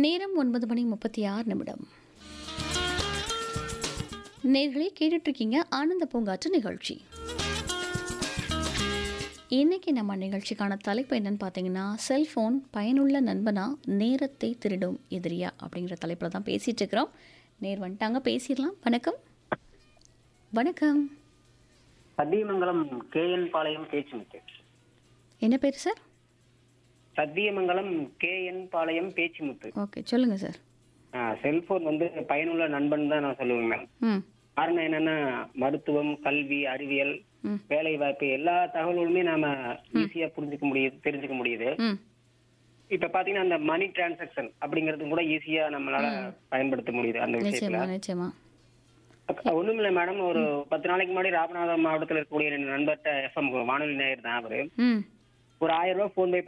நேரம் ஒன்பது மணி முப்பத்தி ஆறு நிமிடம் நேர்களே கேட்டுட்ருக்கீங்க ஆனந்த பூங்காற்று நிகழ்ச்சி இன்னைக்கு நம்ம நிகழ்ச்சிக்கான தலைப்பு என்னன்னு பார்த்தீங்கன்னா செல்ஃபோன் பயனுள்ள நண்பனா நேரத்தை திருடும் எதிரியா அப்படிங்கிற தலைப்பில் தான் பேசிகிட்டு இருக்கிறோம் நேர் வந்துட்டாங்க பேசிடலாம் வணக்கம் வணக்கம் சத்தியமங்கலம் கேஎன் பாளையம் பேச்சுமுத்து என்ன பேர் sir Sathyamangalam KN Palayam Pechumuthu okay சொல்லுங்கள் சார் செல்போன் வந்து பயனுள்ள நண்பன் தான் நான் சொல்லுவேன் மேம் ம் காரணம் என்னன்னா மருத்துவம் கல்வி அறிவியல் ம் வேலை வாய்ப்பு எல்லா தகவல்களுமே நாம ஈஸியா புரிஞ்சுக்க முடியுது தெரிஞ்சுக்க முடியுது ம் இப்ப பாத்தீங்கன்னா அந்த மணி டிரான்சாக்ஷன் அப்படிங்கறது கூட ஈஸியா நம்மளால பயன்படுத்த முடியுது அந்த விஷயத்துல நிச்சயமா நிச்சயமா ஒண்ணுமில்ல மேடம் ஒரு பத்து நாளைக்கு முன்னாடி ராமநாதபுரம் மாவட்டத்தில் இருக்கக்கூடிய ரெண்டு நண்பர்கிட்ட எஃப்எம் வானொலி நேயர் தான் அவரு ம் ஒரு ஆயிரம் ரூபாய் போன் பே